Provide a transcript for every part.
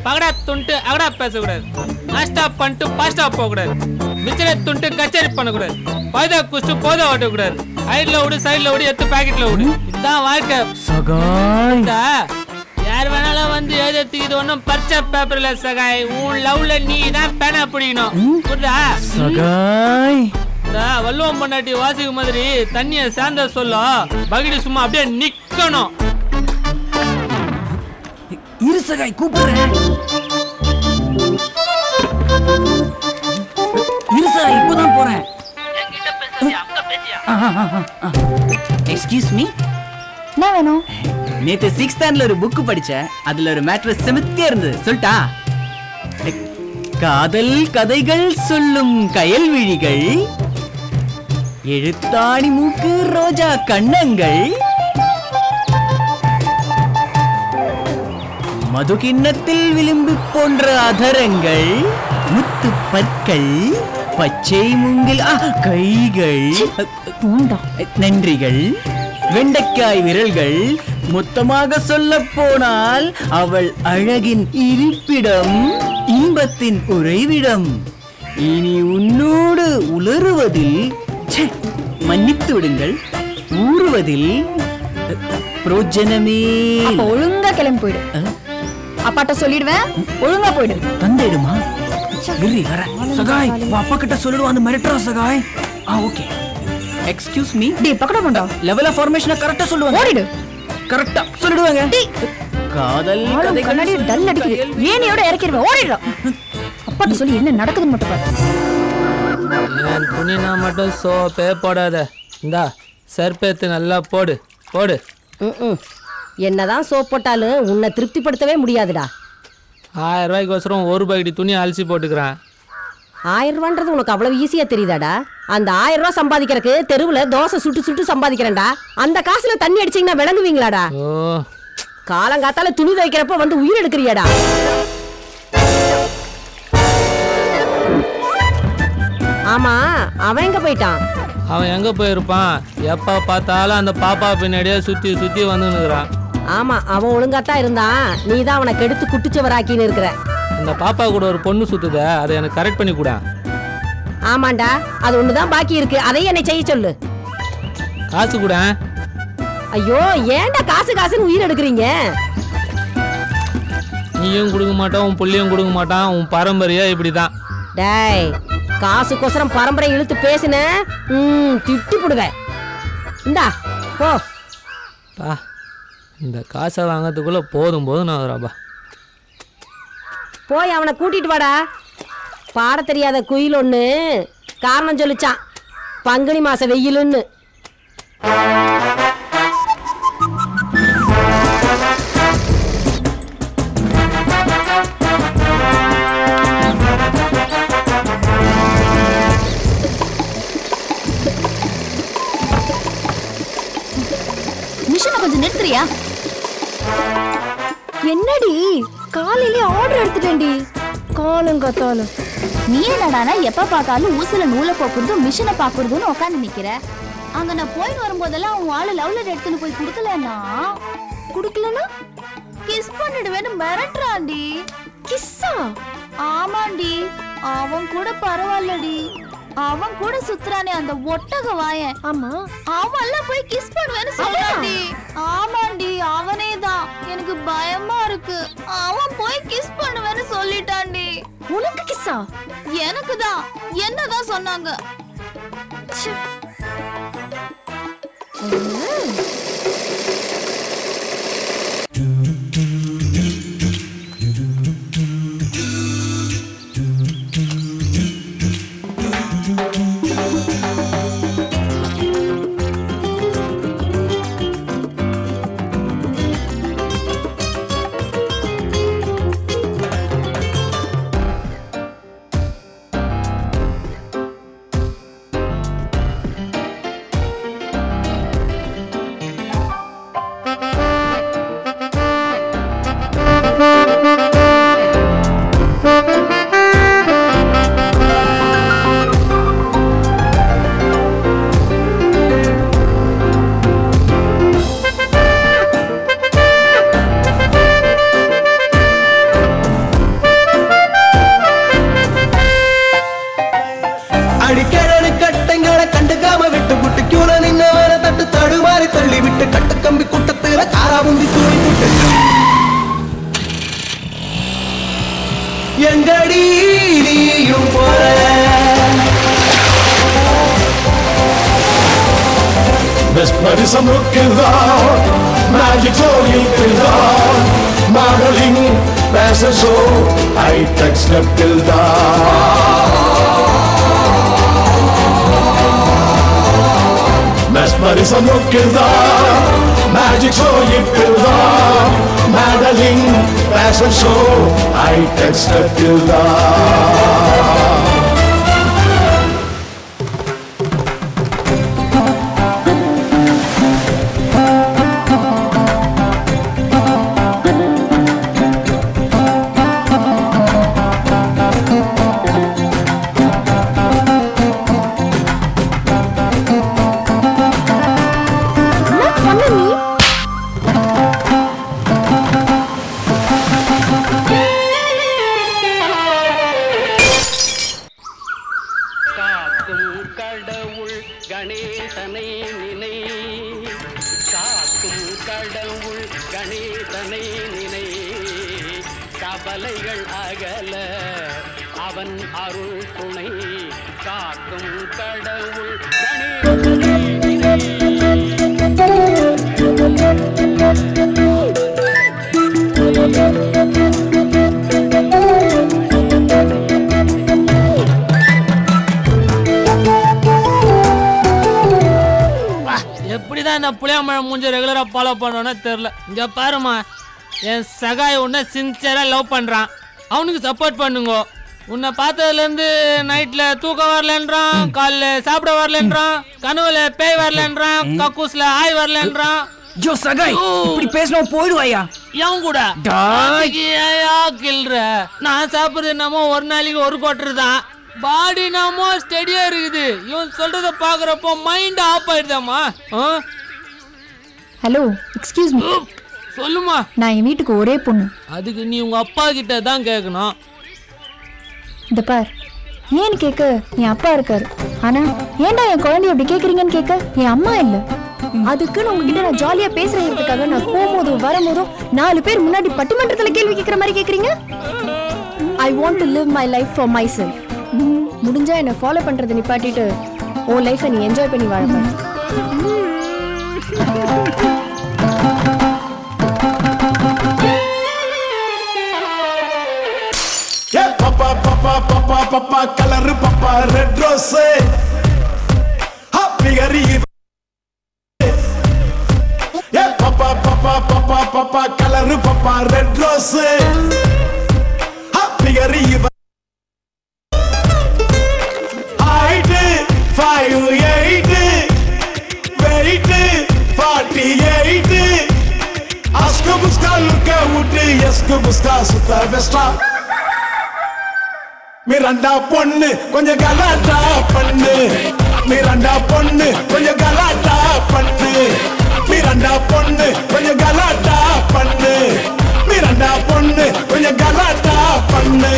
பகடா துண்டு அகடா பேசக்கூடாது நாஸ்டா பண்ணிட்டு பாஸ்டா போகக்கூடாது மிச்சரை துண்டு கச்சேரி பண்ணக்கூடாது பைதா குஸ்டு போதா ஓட்டக்கூடாது சைட்ல விடு சைட்ல விடு எத்து பாக்கெட்ல விடு இதுதான் வாழ்க்கை சகாய் புரியுதா? யார் வேணாலும் வந்து எழுதுறதுக்கு இது ஒன்றும் பரிச்சை பேப்பர் இல்ல சகாய் உன் லவ்ல நீ தான் பேனா பிடிக்கணும் புரியுதா சகாய் இந்த வள்ளுவம் பொண்டாட்டி வாசிக்கு மாதிரி தண்ணிய சேர்ந்த சொல்லும் பகிடி சும்மா அப்படியே நிக்கணும் இரு சகாய் கூப்பிடுறேன் இரு சகாய் இப்பதான் போறேன் எக்ஸ்கியூஸ் மீ என்ன வேணும் நேத்து சிக்ஸ் ஸ்டாண்ட்ல ஒரு புக் படிச்சேன் அதுல ஒரு மேட்ரு செமத்தியா இருந்தது சொல்லிட்டா காதல் கதைகள் சொல்லும் கயல்விழிகள் எழுத்தாணி மூக்கு ரோஜா கண்ணங்கள் மது கிண்ணத்தில் விளிம்பு போன்ற அதரங்கள் முத்து பற்கள் பச்சை மூங்கில் ஆ, கைகள் பூண்டா நன்றிகள் வெண்டைக்காய் விரல்கள் மொத்தமாக சொல்ல போனால் அவள் அழகின் இருப்பிடம் இன்பத்தின் உறைவிடம் இனி உன்னோடு உலருவதில் ச்சே, மன்னித்து விடுங்கள் ஊறுவதில் அ, புரோஜனமே அப்ப ஒழுங்கா கிளம்பி போயிடு அப்பாட்ட சொல்லிடுவேன் ஒழுங்கா போயிடு தந்திடுமா இரு வர சகாய் உன் அப்பா கிட்ட சொல்லிடுவான் அந்த மிரட்டுறா சகாய் ஆ ஓகே எக்ஸ்கியூஸ் மீ டேய் பக்கட பண்ணா லெவல் ஆஃப் ஃபார்மேஷனை கரெக்டா சொல்லுவாங்க ஓடிடு கரெக்டா சொல்லிடுவாங்க காதல் ஆளும் கதைகள் கண்ணாடி டல் அடிக்குது ஏனியோட இறக்கிடுவேன் ஓடிடுறா அப்பாட்ட சொல்லி என்ன நடக்குதுன்னு மட்டும் பாரு என் துணினா மட்டும் சோப்பே போடாத இந்தா சர்பேத்து நல்லா போடு போடு ம்ம். என்னதான் சோப் போட்டாலும் உன்னை திருப்திப்படுத்தவே முடியாதுடா ஆயிரம் ரூபாய்க்கோசரம் ஒரு பாக்கெட்டு துணி அலசி போட்டுக்கிறேன் ஆயிரம் ரூபான்றது உனக்கு அவ்வளவு ஈஸியா தெரியுதாடா அந்த ஆயிரம் ரூபாய் சம்பாதிக்கிறதுக்கு தெருவில் தோசை சுட்டு சுட்டு சம்பாதிக்கிறேன்டா அந்த காசுல தண்ணி அடிச்சீங்கன்னா விளங்குவீங்களாடா ஓ காலங்காத்தால துணி துவைக்கிறப்ப வந்து உயிர் எடுக்கிறியாடா ஆமா அவன் எங்க போயிட்டான் அவன் எங்க போயிருப்பான் எப்ப பார்த்தாலும் அந்த பாப்பா பின்னாடியே சுத்தி சுத்தி வந்துன்னுக்குறான் ஆமா அவன் ஒழுங்காத்தான் இருந்தான் நீ தான் அவனை கெடுத்து குட்டிச்சவராக்கின்னு இருக்கிற அந்த பாப்பா கூட ஒரு பொண்ணு சுத்துதே அதை எனக்கு கரெக்ட் பண்ணி கூட ஆமாண்டா அது ஒண்ணுதான் பாக்கி இருக்கு அதையும் என்னை செய்ய சொல்லு காசு கூட ஐயோ ஏன்டா காசு காசுன்னு உயிர் எடுக்கிறீங்க நீயும் கொடுக்க மாட்டான் உன் புள்ளையும் கொடுக்க மாட்டான் உன் பரம்பரையா இப்படிதான் டேய் காசுக்கோசரம் பரம்பரை இழுத்து பேசுன ம் திட்டி போடுவேன் இந்தா போ பா இந்த காசை வாங்கறதுக்குள்ள போதும் போதும் நான் வராப்பா போய் அவனை கூட்டிட்டு வாடா பாட தெரியாத குயில் ஒன்று காரணம் சொல்லிச்சான் பங்குனி மாச வெயிலுன்னு மிஷினை கொஞ்சம் நிறுத்துறியா என்னடி காலையிலே ஆர்டர் எடுத்துட்டேன்டி காலங்காத்தாலும் நீ என்னடானா எப்ப பார்த்தாலும் ஊசில நூலை போக்குறதும் மிஷினை பாக்குறதுன்னு உட்காந்து நிக்கிற அங்க நான் போயிட்டு வரும்போதெல்லாம் உன் ஆளு லவ் லெட்டர் எடுத்துன்னு போய் கொடுக்கலன்னா கொடுக்கலனா கிஸ் பண்ணிடுவேன்னு மிரட்டுறான்டி கிஸ்ஸா ஆமாண்டி அவன் கூட பரவாயில்லடி அவன் கூட சுத்துறானே அந்த ஒட்டக வாயன் ஆமா அவன்லாம் போய் கிஸ் பண்ணுவேன்னு சொல்றான்டி ஆமாண்டி அவனே தான் எனக்கு பயமா இருக்கு அவன் போய் கிஸ் பண்ணுவேன்னு சொல்லிட்டான்டி உனக்கு கிஸ்ஸா எனக்கு தான் என்னதான் சொன்னாங்க எங்கடி நீயும் போற Mesmerism kildar, magic soul kildar, modeling fashion show, high tech step kildar. Mesmerism kildar, magic show kildar, modeling fashion show, high tech step kildar. என்ன பண்ண நீ காக்கும் கடவுள் கணேசனை நினை காக்கும் கடவுள் கணேசனை நினை கவலைகள் அகல அவன் அருள் துணை காக்கும் கடவுள் கணேசனை நினை எப்படிதான் இந்த புளியாம்பழம் மூஞ்ச ரெகுலரா ஃபாலோ பண்ணுவேன்னு தெரியல இங்க பாருமா என் சகாய் உன்னை சின்சியரா லவ் பண்றான் அவனுக்கு சப்போர்ட் பண்ணுங்க உன்னை பார்த்ததுலேருந்து நைட்டில் தூக்கம் வரலன்றான் காலைல சாப்பிட வரலன்றான் கனவுல பேய் வரலன்றான் கக்கூஸ்ல ஆய் வரலன்றான் ஜோ சகாய் இப்படி பேசினா போயிடுவாயா எவன் கூட டாய். அதுக்கு ஏயா கில்ற நான் சாப்பிடுறது என்னமோ ஒரு நாளைக்கு ஒரு குவார்டர் தான் பாடி நாமோ ஸ்டெடியா இருக்குது இவன் சொல்றத பாக்குறப்போ மைண்ட் ஆஃப் ஆயிடுதாமா ஹலோ எக்ஸ்கியூஸ் மீ சொல்லுமா நான் என் வீட்டுக்கு ஒரே பொண்ணு அதுக்கு நீ உங்க அப்பா கிட்ட தான் கேட்கணும் இந்த பார் ஏன்னு கேட்க என் அப்பா இருக்காரு ஆனா ஏன்டா என் குழந்தைய அப்படி கேக்குறீங்கன்னு கேட்க என் அம்மா இல்ல அதுக்குன்னு உங்ககிட்ட நான் ஜாலியா பேசுறதுக்காக நான் போகும்போதும் வரும்போதும் நாலு பேர் முன்னாடி பட்டிமன்றத்துல கேள்வி கேட்குற மாதிரி கேக்குறீங்க I want to live my life for myself முடிஞ்சா என்னை ஃபாலோ பண்றதை நிப்பாட்டிட்டு உன் லைஃபை நீ என்ஜாய் பண்ணி வாழ Yeah, papa, papa, papa, papa, color, papa, red rose. Happy gari. Yeah, papa, papa, papa, papa, color, papa, red rose. Happy gari. Height, five, eight, weight, forty-eight. Ask muska look out, yes muska சுத்த வெஸ்டா மிரண்டா பொண்ணு கொஞ்சம் கலாட்டா பண்ணு மிரண்டா பொண்ணு கொஞ்சம் கலாட்டா பண்ணு மிரண்டா பொண்ணு கொஞ்சம் கலாட்டா பண்ணு மிரண்டா பொண்ணு கொஞ்சம் கலாட்டா பண்ணு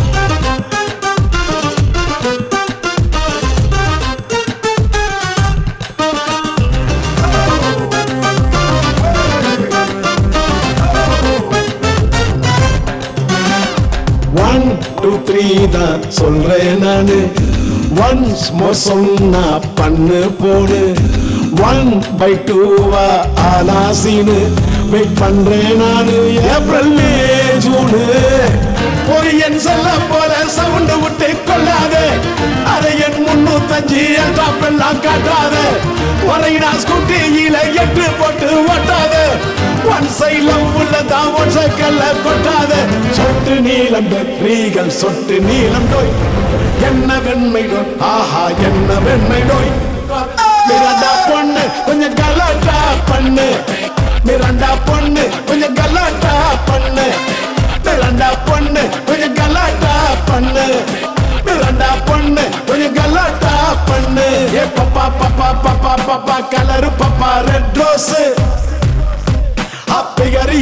ஒன் டூ த்ரீ தான் சொல்றேன் நானு ஒன்ஸ் மோர் சொன்னா பண்ணு போடு ஒன் பை டூவா ஆலாசின்னு வெயிட் பண்றேன் நானு ஏப்ரல் மே ஜூனு ஒரு என் செல்ல போல சவுண்டு விட்டு கொள்ளாதே அதை என் முன்னூத்தஞ்சு டாப் எல்லாம் காட்டாத ஒரைடா ஸ்கூட்டியில எட்டு போட்டு ஓட்டாத ஒன் சைட்ல உள்ளதான் ஒன் சைக்கிள்ல கொட்டாத சொட்டு நீளம் ரீகள் சொட்டு நீளம் நோய் என்ன வெண்மை நோய் ஆஹா என்ன வெண்மை நோய் மிரண்டா பொண்ணு கொஞ்சம் கலாட்டா பண்ணு மிரண்டா பொண்ணு கொஞ்சம் கலாட்டா பண்ணு மிரண்டா பொண்ணு கொஞ்சம் கலாட்டா பண்ணு மிரண்டா பொண்ணு கொஞ்சம் கலாட்டா பண்ணு ஏ பப்பா பப்பா பப்பா பப்பா கலரு பப்பா ரெட் ரோஸ் அப்பையரி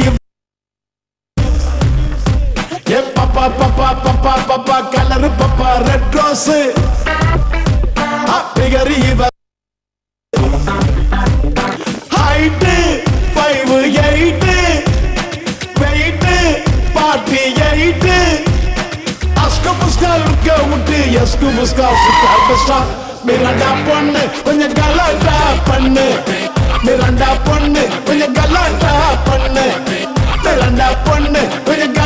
ஏ பப்பா பப்பா பப்பா பப்பா கலரு பப்பா ரெட் ரோஸ் அப்பையரி இவ height five eight weight forty eight எஸ்கு முஸ்கா சுத்தா மிரண்டா பொண்ணு கொஞ்சம் கலாட்டா பண்ணு மிரண்டா பொண்ணு கொஞ்சம் கலாட்டா பண்ணு மிரண்டா பொண்ணு கொஞ்சம்